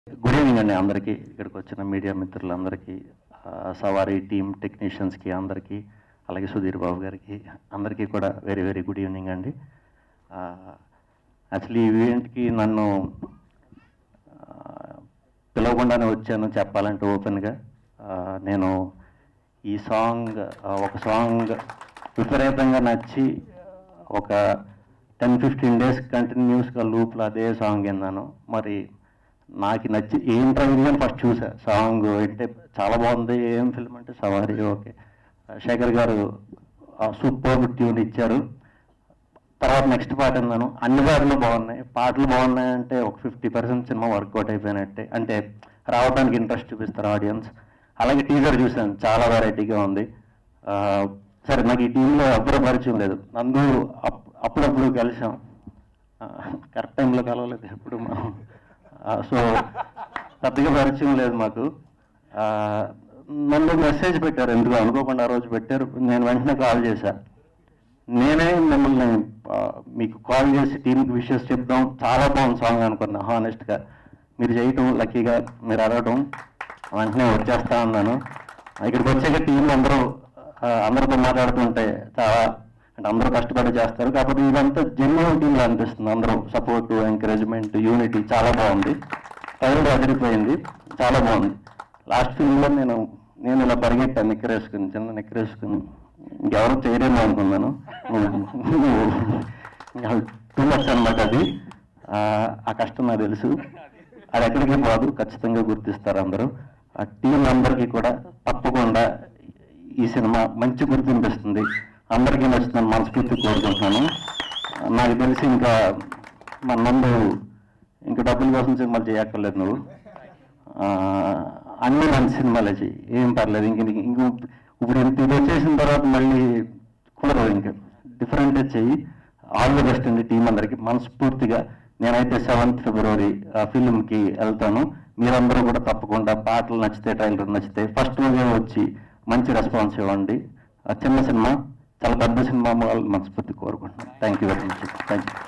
good evening అండి అందరికీ ఇక్కడికి వచ్చిన మీడియా మిత్రులందరికీ ఆ, సవారీ టీమ్ టెక్నీషియన్స్కి అందరికీ అలాగే సుధీర్ బాబు గారికి అందరికీ కూడా వెరీ వెరీ గుడ్ ఈవినింగ్ అండి యాక్చువల్లీ ఈ ఈవెంట్కి నన్ను ఆ, పిలవకుండానే వచ్చాను చెప్పాలంటే ఓపెన్గా నేను ఈ సాంగ్ ఆ, ఒక సాంగ్ విపరీతంగా నచ్చి ఒక టెన్ ఫిఫ్టీన్ డేస్ కంటిన్యూస్గా లూప్లో అదే సాంగ్ విన్నాను మరి నాకు నచ్చి ఏం ట్రై అని ఫస్ట్ చూసా సాంగ్ అంటే చాలా బాగుంది ఏం ఫిల్మ్ అంటే సవారీ ఓకే శేఖర్ గారు సూపర్ ట్యూన్ ఇచ్చారు తర్వాత నెక్స్ట్ పాట విన్నాను అన్ని పాటలు బాగున్నాయి పాటలు బాగున్నాయంటే ఒక ఫిఫ్టీ పర్సెంట్ సినిమా వర్కౌట్ అయిపోయినట్టే అంటే రావడానికి ఇంట్రెస్ట్ చూపిస్తారు ఆడియన్స్ అలాగే టీజర్ చూశాను చాలా వెరైటీగా ఉంది ఆ, సరే నాకు ఈ టీంలో అప్పుడే పరిచయం లేదు నందు అప్- అప్పుడప్పుడు కలిసాం కరెక్ట్ టైంలో కలవలేదు ఎప్పుడు మనం సో పెద్దగా పరిచయం లేదు మాకు ఆ, నన్ను మెసేజ్ పెట్టారు ఎందుకు అనుకోకుండా ఆ రోజు పెట్టారు నేను వెంటనే కాల్ చేశా నేనే మిమ్మల్ని ఆ, మీకు కాల్ చేసి టీంకి విషెస్ చెప్దాం చాలా బాగుంది సాంగ్ అనుకున్నా హానెస్ట్గా మీరు చేయటం లక్కీగా మీరు అడగటం వెంటనే వచ్చేస్తా అన్నాను ఇక్కడికి వచ్చాక టీం అందరూ ఆ, అందరితో మాట్లాడుతుంటే చాలా అంటే అందరూ కష్టపడి చేస్తారు కాకపోతే ఇదంతా జెన్యున్ టీంలో అనిపిస్తుంది అందరూ సపోర్ట్ ఎంకరేజ్మెంట్ యూనిటీ చాలా బాగుంది టైం అదిరిపోయింది చాలా బాగుంది లాస్ట్ ఫిల్మ్లో నేను నేను ఇలా పరిగెట్టాను నిక్కరేసుకుని చిన్న నిక్కరేసుకుని ఇంకెవరు చేయరేమో అనుకున్నాను టూ మచ్ అనమాట అది ఆ, ఆ కష్టం నాకు తెలుసు అది ఎక్కడికి పోదు ఖచ్చితంగా గుర్తిస్తారు అందరూ ఆ టీం అందరికీ కూడా తప్పకుండా ఈ సినిమా మంచి గుర్తింపిస్తుంది అందరికీ నచ్చుతుందని మనస్ఫూర్తి కోరుకుంటున్నాను నాకు తెలిసి ఇంకా మన నందు ఇంకా డబ్బుల కోసం సినిమాలు చేయక్కర్లేదు నువ్వు ఆ, అన్ని మంచి సినిమాలే చెయ్యి ఏం పర్లేదు ఇంక నీకు- ఇంక ఇప్పుడు ఇంత ఇది వచ్చేసిన తర్వాత మళ్ళీ కుదరదు ఇంకా డిఫరెంట్ చెయ్యి ఆల్ ది బెస్ట్ అండి టీం అందరికి మనస్ఫూర్తిగా నేనైతే సెవెంత్ ఫిబ్రవరి ఫిల్మ్కి వెళ్తాను మీరందరూ కూడా తప్పకుండా పాటలు నచ్చితే ట్రైలర్ నచ్చితే ఫస్ట్ రోజే వచ్చి మంచి రెస్పాన్స్ ఇవ్వండి ఆ చిన్న సినిమా చాలా పెద్ద సినిమా అవ్వాలని మనస్ఫూర్తి కోరుకుంటున్నాను thank you very much thank you